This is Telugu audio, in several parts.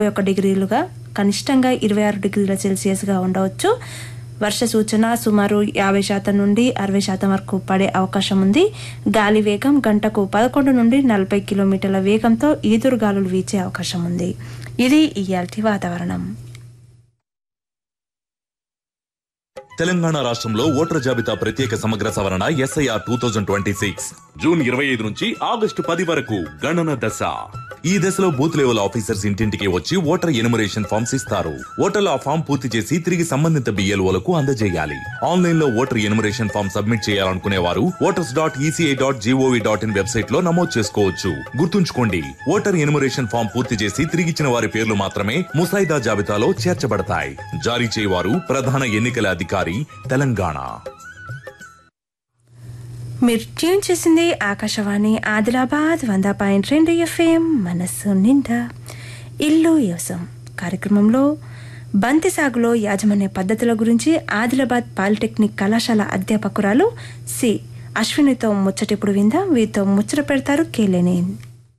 ఒక డిగ్రీలుగా కనిష్టంగా ఇరవై ఆరు డిగ్రీల సెల్సియస్గా ఉండవచ్చు వర్ష సూచన సుమారు యాభై శాతం నుండి అరవై శాతం వరకు పడే అవకాశం ఉంది గాలి వేగం గంటకు పదకొండు నుండి నలభై కిలోమీటర్ల వేగంతో ఈదురు గాలులు వీచే అవకాశం ఉంది ఇది ఇయాల్టి వాతావరణం తెలంగాణ రాష్ట్రంలో ఓటర్ జాబితా ప్రత్యేక సమగ్ర సవరణ SIR two thousand twenty six June ఇరవై ఐదు నుంచి ఆగస్టు పది వరకు గణన దశ ఈ దశలో బూత్ లెవెల్ ఆఫీసర్స్ ఇంటింటికి వచ్చి ఓటర్ ఎనుమరేషన్ ఫామ్స్ ఇస్తారు ఓటర్లు ఆ ఫామ్ పూర్తి చేసి తిరిగి సంబంధిత బిఎల్ఓలకు అందజేయాలి ఆన్లైన్ లో ఓటర్ ఎనుమరేషన్ ఫామ్ సబ్మిట్ చేయాలనుకునే వారు voters dot ECI dot GOV dot in website లో నమోదు చేసుకోవచ్చు గుర్తుంచుకోండి ఓటర్ ఎనుమరేషన్ ఫామ్ పూర్తి చేసి తిరిగిచ్చిన వారి పేర్లు మాత్రమే ముసాయిదా జాబితాలో చేర్చబడతాయి జారీ చేయవారు ప్రధాన ఎన్నికల అధికారి తెలంగాణ మీరు ట్యూన్ చేసింది ఆకాశవాణి ఆదిలాబాద్ వంద పాయింట్ రెండు ఎఫ్ఎం మనస్సు నిండా ఇల్లు యోసం కార్యక్రమంలో బంతి సాగులో యాజమాన్య పద్ధతుల గురించి ఆదిలాబాద్ పాలిటెక్నిక్ కళాశాల అధ్యాపకురాలు సి అశ్వినితో ముచ్చటిప్పుడు విందాం వీరితో ముచ్చట పెడతారు కేలేనేన్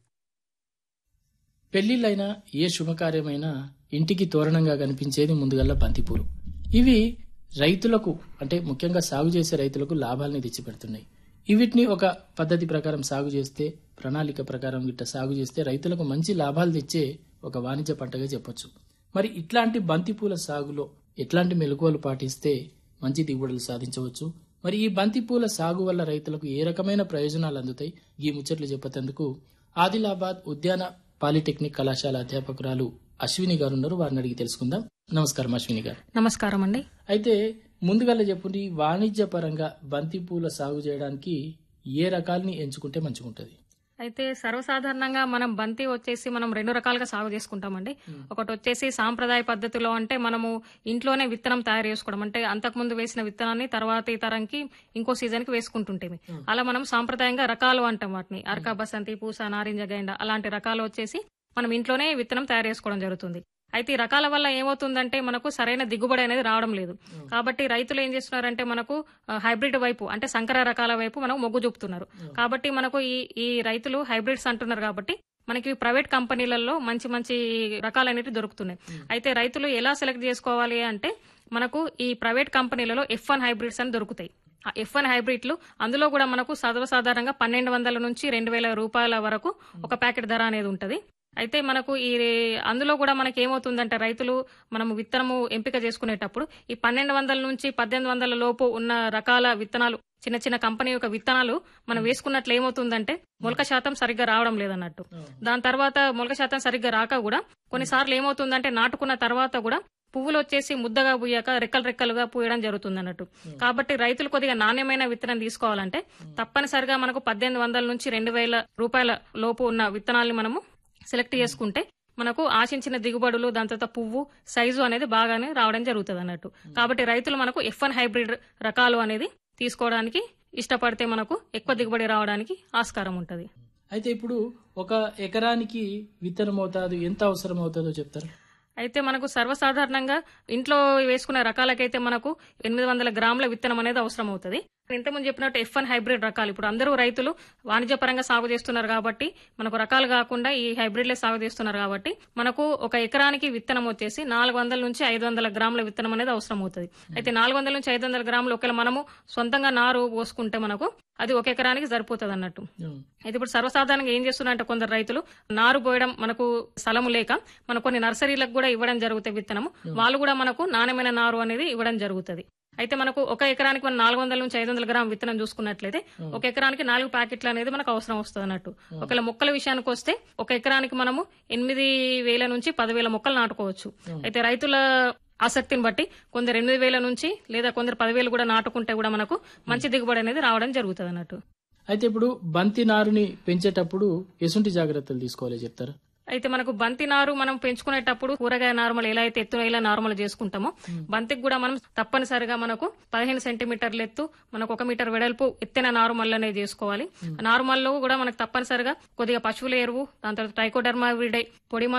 పెళ్లిళ్ళైనా ఏ శుభకార్యమైనా ఇంటికి తోరణంగా కనిపించేది ముందుగల్లా బంతిపూలు ఇవి రైతులకు అంటే ముఖ్యంగా సాగు చేసే రైతులకు లాభాలని తెచ్చిపెడుతున్నాయి వీటిని ఒక పద్ధతి ప్రకారం సాగు చేస్తే ప్రణాళిక ప్రకారం గిట్ట సాగు చేస్తే రైతులకు మంచి లాభాలు తెచ్చే ఒక వాణిజ్య పంటగా చెప్పొచ్చు మరి ఇట్లాంటి బంతిపూల సాగులో ఎట్లాంటి మెలకువలు పాటిస్తే మంచి దిగుబడులు సాధించవచ్చు మరి ఈ బంతిపూల సాగు వల్ల రైతులకు ఏ రకమైన ప్రయోజనాలు అందుతాయి ఈ ముచ్చట్లు చెప్పేందుకు ఆదిలాబాద్ ఉద్యాన పాలిటెక్నిక్ కళాశాల అధ్యాపకురాలు అశ్విని గారు ఉన్నారు వారిని అడిగి తెలుసుకుందాం నమస్కారం అశ్విని గారు నమస్కారం అండి అయితే ముందుగా చెప్పండి వాణిజ్య పరంగా బంతి పూల సాగు చేయడానికి ఏ రకాలని ఎంచుకుంటే మంచిగుంటది అయితే సర్వసాధారణంగా మనం బంతి వచ్చేసి మనం రెండు రకాలుగా సాగు చేసుకుంటామండి ఒకటి వచ్చేసి సాంప్రదాయ పద్ధతిలో అంటే మనము ఇంట్లోనే విత్తనం తయారు చేసుకోవడం అంటే అంతకుముందు వేసిన విత్తనాన్ని తర్వాతి తరంకి ఇంకో సీజన్ కి వేసుకుంటుంటేమి అలా మనం సాంప్రదాయంగా రకాలు అంటాం వాటిని అరక బసంతి పూస నారింజ గైండ అలాంటి రకాలు వచ్చేసి మనం ఇంట్లోనే విత్తనం తయారు చేసుకోవడం జరుగుతుంది అయితే ఈ రకాల వల్ల ఏమవుతుందంటే మనకు సరైన దిగుబడి అనేది రావడం లేదు కాబట్టి రైతులు ఏం చేస్తున్నారంటే మనకు ఆ, హైబ్రిడ్ వైపు అంటే సంకర రకాల వైపు మనకు మొగ్గు చూపుతున్నారు కాబట్టి మనకు ఈ ఈ రైతులు హైబ్రిడ్స్ అంటున్నారు కాబట్టి మనకి ప్రైవేట్ కంపెనీలలో మంచి మంచి రకాలు అనేవి దొరుకుతున్నాయి అయితే రైతులు ఎలా సెలెక్ట్ చేసుకోవాలి అంటే మనకు ఈ ప్రైవేట్ కంపెనీలలో ఎఫ్ వన్ హైబ్రిడ్స్ అని దొరుకుతాయి ఆ ఎఫ్ వన్ హైబ్రిడ్లు అందులో కూడా మనకు సర్వసాధారణంగా పన్నెండు వందల నుంచి రెండు వేల రూపాయల వరకు ఒక ప్యాకెట్ ధర అనేది ఉంటది అయితే మనకు ఈ అందులో కూడా మనకి ఏమవుతుందంటే రైతులు మనము విత్తనము ఎంపిక చేసుకునేటప్పుడు ఈ పన్నెండు వందల నుంచి పద్దెనిమిది వందల లోపు ఉన్న రకాల విత్తనాలు చిన్న చిన్న కంపెనీ యొక్క విత్తనాలు మనం వేసుకున్నట్లు ఏమవుతుందంటే మొలక శాతం సరిగ్గా రావడం లేదన్నట్టు దాని తర్వాత మొలక శాతం సరిగ్గా రాక కూడా కొన్నిసార్లు ఏమవుతుందంటే నాటుకున్న తర్వాత కూడా పువ్వులు వచ్చేసి ముద్దగా పూయాక రెక్కలు రెక్కలుగా పూయడం జరుగుతుంది అన్నట్టు కాబట్టి రైతులు కొద్దిగా నాణ్యమైన విత్తనం తీసుకోవాలంటే తప్పనిసరిగా మనకు పద్దెనిమిది వందల నుంచి రెండు వేల రూపాయల లోపు ఉన్న విత్తనాల్ని మనము సెలెక్ట్ చేసుకుంటే మనకు ఆశించిన దిగుబడులు దాని తర్వాత పువ్వు సైజు అనేది బాగానే రావడం జరుగుతుంది అన్నట్టు కాబట్టి రైతులు మనకు ఎఫ్ వన్ హైబ్రిడ్ రకాలు అనేది తీసుకోవడానికి ఇష్టపడితే మనకు ఎక్కువ దిగుబడి రావడానికి ఆస్కారం ఉంటుంది అయితే ఇప్పుడు ఒక ఎకరానికి విత్తన మోతాదు ఎంత అవసరం అవుతుందో చెప్తారు అయితే మనకు సర్వసాధారణంగా ఇంట్లో వేసుకునే రకాలకైతే మనకు ఎనిమిది వందల గ్రాముల విత్తనం అనేది అవసరం అవుతుంది ఇంతకుముందు చెప్పినట్టు ఎఫ్ వన్ హైబ్రిడ్ రకాలు ఇప్పుడు అందరూ రైతులు వాణిజ్యపరంగా సాగు చేస్తున్నారు కాబట్టి మనకు రకాలు కాకుండా ఈ హైబ్రిడ్లే సాగు చేస్తున్నారు కాబట్టి మనకు ఒక ఎకరానికి విత్తనం వచ్చేసి నాలుగు వందల నుంచి ఐదు వందల గ్రాముల విత్తనం అనేది అవసరం అవుతుంది అయితే నాలుగు వందల నుంచి ఐదు వందల గ్రాములు ఒకవేళ మనము సొంతంగా నారు పోసుకుంటే మనకు అది ఒక ఎకరానికి సరిపోతుంది అన్నట్టు అయితే ఇప్పుడు సర్వసాధారణంగా ఏం చేస్తున్నారంటే కొందరు రైతులు నారు పోయడం మనకు స్థలము లేక మన కొన్ని నర్సరీలకు కూడా ఇవ్వడం జరుగుతాయి విత్తనము వాళ్ళు కూడా మనకు నాణ్యమైన నారు అనేది ఇవ్వడం జరుగుతుంది అయితే మనకు ఒక ఎకరానికి మనం నాలుగు వందల నుంచి ఐదు వందల గ్రామ్ విత్తనం చూసుకున్నట్లయితే ఒక ఎకరానికి నాలుగు ప్యాకెట్లు అనేది మనకు అవసరం వస్తుంది అన్నట్టు ఒకవేళ మొక్కల విషయానికి వస్తే ఒక ఎకరానికి మనము ఎనిమిది వేల నుంచి పదివేల మొక్కలు నాటుకోవచ్చు అయితే రైతుల ఆసక్తిని బట్టి కొందరు ఎనిమిది వేల నుంచి లేదా కొందరు పదివేలు కూడా నాటుకుంటే కూడా మనకు మంచి దిగుబడి అనేది రావడం జరుగుతుంది అన్నట్టు అయితే ఇప్పుడు బంతి నారుని పెంచేటప్పుడు ఎసుంటి జాగ్రత్తలు తీసుకోవాలి చెప్తారు అయితే మనకు బంతి నారు మనం పెంచుకునేటప్పుడు కూరగాయ నార్మల్ ఎలా అయితే ఎత్తున ఎలా నార్మల్ చేసుకుంటామో బంతికి కూడా మనం తప్పనిసరిగా మనకు పదిహేను సెంటీమీటర్ల ఎత్తు మనకు ఒక మీటర్ వెడల్పు ఎత్తైన నారుమల్ అనేది చేసుకోవాలి నారుమల్లో కూడా మనకు తప్పనిసరిగా కొద్దిగా పశువుల ఎరువు దాని తర్వాత ట్రైకోడర్మా విడై పొడి మందు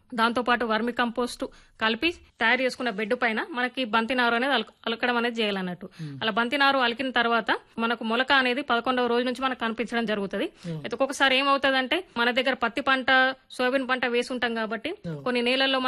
దాంతో పాటు వర్మి కంపోస్ట్ కలిపి తయారు చేసుకున్న బెడ్ పైన మనకి బంతి నారు అనేది అలక- అలకడం అనేది చేయాలన్నట్టు అలా బంతి నారు అలికిన తర్వాత మనకు మొలక అనేది పదకొండవ రోజు నుంచి మనకు కనిపించడం జరుగుతుంది అయితే ఒక్కొక్కసారి ఏమవుతుందంటే మన దగ్గర పత్తి పంట సోయాబీన్ పంట వేసి ఉంటాం కాబట్టి కొన్ని నేలల్లో